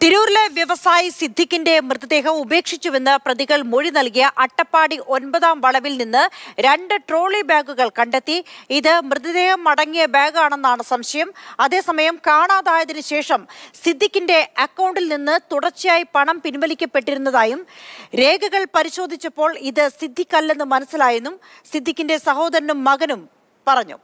തിരൂരിലെ വ്യവസായി സിദ്ദിഖിന്റെ മൃതദേഹം ഉപേക്ഷിച്ചുവെന്ന് പ്രതികൾ മൊഴി നൽകിയ അട്ടപ്പാടി ഒൻപതാം വളവിൽ നിന്ന് രണ്ട് ട്രോളി ബാഗുകൾ കണ്ടെത്തി ഇത് മൃതദേഹം അടങ്ങിയ ബാഗാണെന്നാണ് സംശയം അതേസമയം കാണാതായതിനു ശേഷം സിദ്ദിഖിന്റെ അക്കൗണ്ടിൽ നിന്ന് തുടർച്ചയായി പണം പിൻവലിക്കപ്പെട്ടിരുന്നതായും രേഖകൾ പരിശോധിച്ചപ്പോൾ ഇത് സിദ്ദിഖ് അല്ലെന്ന് മനസ്സിലായെന്നും സിദ്ദിഖിന്റെ സഹോദരനും മകനും പറഞ്ഞു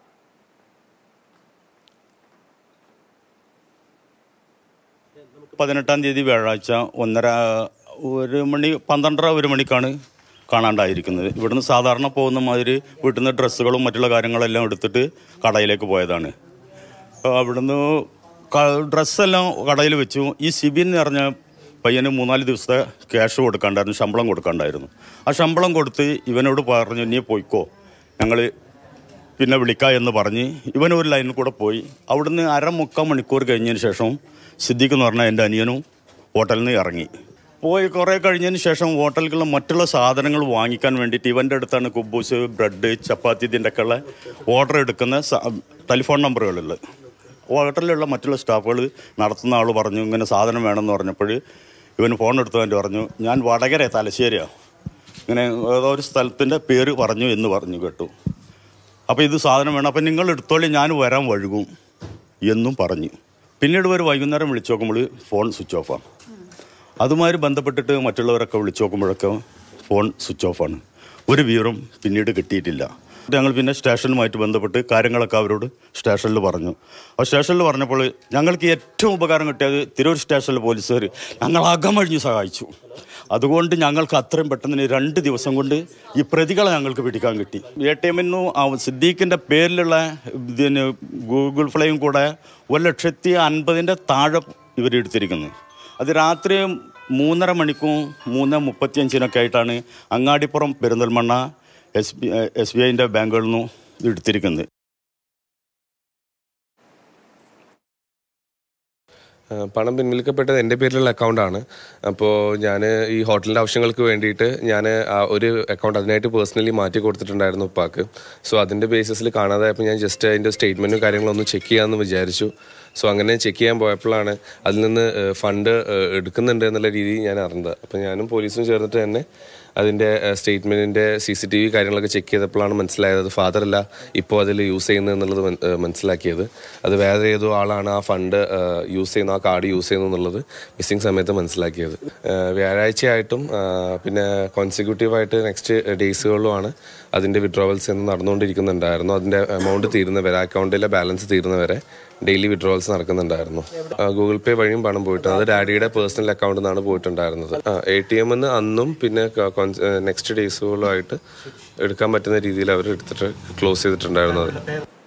പതിനെട്ടാം തീയതി വ്യാഴാഴ്ച ഒന്നര ഒരു മണി പന്ത്രണ്ടര ഒരു മണിക്കാണ് കാണാണ്ടായിരിക്കുന്നത് ഇവിടുന്ന് സാധാരണ പോകുന്ന മാതിരി വീട്ടിൽ നിന്ന് ഡ്രസ്സുകളും മറ്റുള്ള കാര്യങ്ങളെല്ലാം എടുത്തിട്ട് കടയിലേക്ക് പോയതാണ് അപ്പോൾ അവിടുന്ന് ക- ഡ്രസ്സെല്ലാം കടയിൽ വെച്ചു ഈ സിബിൻ എന്ന് പറഞ്ഞ പയ്യന് മൂന്നാല് ദിവസത്തെ ക്യാഷ് കൊടുക്കാണ്ടായിരുന്നു ശമ്പളം കൊടുക്കാണ്ടായിരുന്നു ആ ശമ്പളം കൊടുത്ത് ഇവനോട് പറഞ്ഞു നീ പോയിക്കോ ഞങ്ങൾ പിന്നെ വിളിക്കാം എന്ന് പറഞ്ഞ് ഇവൻ ഒരു ലൈനിൽ കൂടെ പോയി അവിടുന്ന് അരമുക്കാൽ മണിക്കൂർ കഴിഞ്ഞതിന് ശേഷം സിദ്ദിഖ് എന്ന് പറഞ്ഞ എൻ്റെ അനിയനും ഹോട്ടലിൽ നിന്ന് ഇറങ്ങി പോയി കുറേ കഴിഞ്ഞതിന് ശേഷം ഹോട്ടലിലുള്ള മറ്റുള്ള സാധനങ്ങൾ വാങ്ങിക്കാൻ വേണ്ടിയിട്ട് ഇവൻ്റെ അടുത്താണ് കുബൂസ് ബ്രെഡ് ചപ്പാത്തി ഇതിൻ്റെ ഒക്കെ ഉള്ള ഓർഡർ എടുക്കുന്ന സ- ടെലിഫോൺ നമ്പറുകളുള്ളത് ഹോട്ടലിലുള്ള മറ്റുള്ള സ്റ്റാഫുകൾ നടത്തുന്ന ആൾ പറഞ്ഞു ഇങ്ങനെ സാധനം വേണമെന്ന് പറഞ്ഞപ്പോൾ ഇവന് ഫോൺ എടുത്തവൻ്റെ പറഞ്ഞു ഞാൻ വടകര തലശ്ശേരിയാണ് ഇങ്ങനെ ഏതോ ഒരു സ്ഥലത്തിൻ്റെ പേര് പറഞ്ഞു എന്ന് പറഞ്ഞു കേട്ടു അപ്പോൾ ഇത് സാധനം വേണം അപ്പം നിങ്ങൾ എടുത്തോളി ഞാൻ വരാൻ വഴുകും എന്നും പറഞ്ഞു പിന്നീട് ഒരു വൈകുന്നേരം വിളിച്ചു നോക്കുമ്പോൾ ഫോൺ സ്വിച്ച് ഓഫാണ് അതുമായി ബന്ധപ്പെട്ടിട്ട് മറ്റുള്ളവരൊക്കെ വിളിച്ചു നോക്കുമ്പോഴൊക്കെ ഫോൺ സ്വിച്ച് ഓഫാണ് ഒരു വിവരം പിന്നീട് കിട്ടിയിട്ടില്ല ഞങ്ങൾ പിന്നെ സ്റ്റേഷനുമായിട്ട് ബന്ധപ്പെട്ട് കാര്യങ്ങളൊക്കെ അവരോട് സ്റ്റേഷനിൽ പറഞ്ഞു അപ്പോൾ സ്റ്റേഷനിൽ പറഞ്ഞപ്പോൾ ഞങ്ങൾക്ക് ഏറ്റവും ഉപകാരം കിട്ടിയത് തിരൂർ സ്റ്റേഷനിൽ പോലീസുകാർ ഞങ്ങൾ അകമഴിഞ്ഞ് സഹായിച്ചു അതുകൊണ്ട് ഞങ്ങൾക്ക് അത്രയും പെട്ടെന്ന് രണ്ട് ദിവസം കൊണ്ട് ഈ പ്രതികളെ ഞങ്ങൾക്ക് പിടിക്കാൻ കിട്ടി എ ടി എമ്മിന്നു സിദ്ദീഖിൻ്റെ പേരിലുള്ള ഇതിന് ഗൂഗിൾ പ്ലേയും കൂടെ ഒരു ലക്ഷത്തി അൻപതിൻ്റെ താഴെ ഇവരെടുത്തിരിക്കുന്നത് അത് രാത്രി മൂന്നര മണിക്കും മൂന്ന് മുപ്പത്തിയഞ്ചിനൊക്കെ ആയിട്ടാണ് Angadipuram Perinthalmanna S B S B ഐൻ്റെ ബാങ്കുകളിൽ നിന്നും ഇത് എടുത്തിരിക്കുന്നത് ആ, പണം പിൻവലിക്കപ്പെട്ടത് എൻ്റെ പേരിലുള്ള അക്കൗണ്ടാണ് അപ്പോൾ ഞാൻ ഈ ഹോട്ടലിൻ്റെ ആവശ്യങ്ങൾക്ക് വേണ്ടിയിട്ട് ഞാൻ ഒരു അക്കൗണ്ട് അതിനായിട്ട് പേഴ്സണലി മാറ്റി കൊടുത്തിട്ടുണ്ടായിരുന്നു ഉപ്പാക്ക് സോ അതിൻ്റെ ബേസിസിൽ കാണാതായപ്പോൾ ഞാൻ ജസ്റ്റ് അതിൻ്റെ സ്റ്റേറ്റ്മെൻറ്റും കാര്യങ്ങളൊന്നും ചെക്ക് ചെയ്യാമെന്ന് വിചാരിച്ചു സോ അങ്ങനെ ചെക്ക് ചെയ്യാൻ പോയപ്പോഴാണ് അതിൽ നിന്ന് ഫണ്ട് എടുക്കുന്നുണ്ട് എന്നുള്ള രീതിയിൽ ഞാൻ അറിഞ്ഞത് അപ്പോൾ ഞാനും പോലീസും ചേർന്നിട്ട് തന്നെ അതിൻ്റെ സ്റ്റേറ്റ്മെൻറ്റിൻ്റെ സി സി ടി വി കാര്യങ്ങളൊക്കെ ചെക്ക് ചെയ്തപ്പോഴാണ് മനസ്സിലായത് അത് ഫാദർ അല്ല ഇപ്പോൾ അതിൽ യൂസ് ചെയ്യുന്നത് എന്നുള്ളത് മൻ- ഏഹ് മനസ്സിലാക്കിയത് അത് വേറെ ഏതോ ആളാണ് ആ ഫണ്ട് യൂസ് ചെയ്യുന്ന ആ കാർഡ് യൂസ് ചെയ്യുന്നത് എന്നുള്ളത് മിസ്സിംഗ് സമയത്ത് മനസ്സിലാക്കിയത് ഏഹ് വ്യാഴാഴ്ചയായിട്ടും ആഹ് പിന്നെ കോൺസിക്യൂട്ടീവായിട്ട് നെക്സ്റ്റ് ഡേയ്സുകളിലുമാണ് അതിൻ്റെ വിഡ്രോവൽസ് എന്ന് നടന്നുകൊണ്ടിരിക്കുന്നുണ്ടായിരുന്നു അതിൻ്റെ എമൗണ്ട് തീരുന്ന വരെ അക്കൗണ്ടിലെ ബാലൻസ് തീരുന്ന വരെ ഡെയിലി വിഡ്രോവൽസ് നടക്കുന്നുണ്ടായിരുന്നു ഗൂഗിൾ പേ വഴിയും പണം പോയിട്ടുണ്ട് അത് ഡാഡിയുടെ പേഴ്സണൽ അക്കൗണ്ടിൽ നിന്നാണ് പോയിട്ടുണ്ടായിരുന്നത് എ ടി എമ്മിൽ അന്നും പിന്നെ നെക്സ്റ്റ് ഡേയ്സുകളുമായിട്ട് എടുക്കാൻ പറ്റുന്ന രീതിയിൽ അവർ എടുത്തിട്ട് ക്ലോസ് ചെയ്തിട്ടുണ്ടായിരുന്നത്